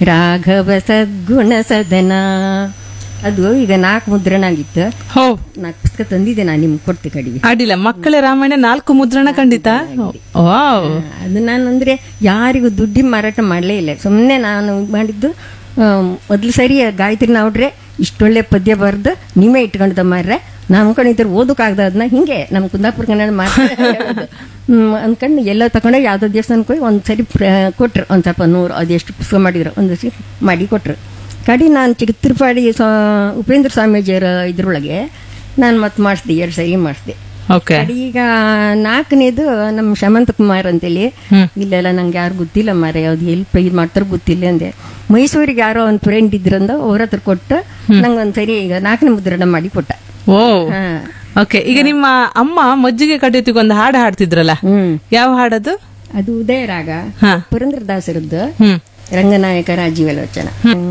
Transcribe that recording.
ರಾಘವ ಸದ್ಗುಣ ಸದನ ಅದು ಈಗ ನಾಲ್ಕು ಮುದ್ರಣ ಆಗಿತ್ತು ಹೋ ನಾಲ್ಕು ಪುಸ್ತಕ ತಂದಿದ್ದೆ ನಾನು ನಿಮ್ಗೆ ಕೊಡ್ತೆ ಕಡೆಗೆ ಅಡ್ಡಿಲ್ಲ ಮಕ್ಕಳ ರಾಮಾಯಣ ನಾಲ್ಕು ಮುದ್ರಣ ಖಂಡಿತ ವಾವ್ ಅದು ನಾನು ಅಂದ್ರೆ ಯಾರಿಗೂ ದುಡ್ಡಿ ಮಾರಾಟ ಮಾಡಲೇ ಇಲ್ಲ ಸುಮ್ಮನೆ ನಾನು ಇದ್ ಮಾಡಿದ್ದು ಮೊದಲು ಸರಿ ಗಾಯತ್ರಿ ನಾವ್ರೆ ಇಷ್ಟೊಳ್ಳೆ ಪದ್ಯ ಬರೆದು ನೀವೇ ಇಟ್ಕೊಂಡ್ದ ಮಾರ್ರೆ ನಮ್ಮ ಅನ್ಕೊಂಡಿದ್ರು ಓದಕ್ಕಾಗ್ದ ಅದನ್ನ ಹಿಂಗೆ ನಮ್ಮ ಕುಂದಾಪುರ ಕನ್ನಡ ಮಾತ್ರ ಹ್ಮ್, ಅನ್ಕೊಂಡು ಎಲ್ಲ ತಗೊಂಡೋಗಿ ಯಾವುದೋ ದೇವಸ್ಥಾನಕ್ಕೆ ಹೋಗಿ ಒಂದು ಸರಿ ಪ್ರ- ಕೊಟ್ರು ಒಂದು ಸ್ವಲ್ಪ ನೂರು ಅದೆಷ್ಟು ಪುಸ್ತಕ ಮಾಡಿದ್ರು ಒಂದು ಸರಿ ಮಾಡಿ ಕೊಟ್ರು ಕಡಿ ನಾನು ಚಿತ್ರಪಾಡಿ ಸ್ವಾ ಉಪೇಂದ್ರ ಸ್ವಾಮೀಜಿಯವರ ಇದ್ರೊಳಗೆ ನಾನು ಮತ್ತೆ ಮಾಡಿಸ್ದೆ ಎರಡು ಸರಿ ಮಾಡಿಸ್ದೆ ಓಕೆ ಕಡೆ ಈಗ ನಾಲ್ಕನೇದು ನಮ್ಮ ಶಮಂತ ಕುಮಾರ್ ಅಂತೇಳಿ ಇಲ್ಲೆಲ್ಲ ನಂಗೆ ಯಾರು ಗೊತ್ತಿಲ್ಲ ಮಾರ ಯಾವ್ದು ಎಲ್ಲಿ ಇದು ಮಾಡ್ತಾರೋ ಗೊತ್ತಿಲ್ಲ ಅಂದೆ ಮೈಸೂರಿಗೆ ಯಾರೋ ಒಂದು ಫ್ರೆಂಡ್ ಇದ್ರಂದ ಅವ್ರ ಹತ್ರ ಕೊಟ್ಟು ನಂಗೆ ಒಂದ್ಸರಿ ಈಗ ನಾಲ್ಕನೇ ಮುದ್ರಣ ಮಾಡಿ ಕೊಟ್ಟ ಓ ಹಾ ಓಕೆ ಈಗ ನಿಮ್ಮ ಅಮ್ಮ ಮಜ್ಜಿಗೆ ಕಡಿಯೋತಿಗೆ ಒಂದು ಹಾಡು ಹಾಡ್ತಿದ್ರಲ್ಲ ಹ್ಮ್ ಯಾವ ಹಾಡದು ಅದು ಉದಯರಾಗ ಹಾ ಪುರಂದ್ರದಾಸರದ್ದು ಹ್ಮ್ ರಂಗನಾಯಕ ರಾಜೀವಲೋಚನ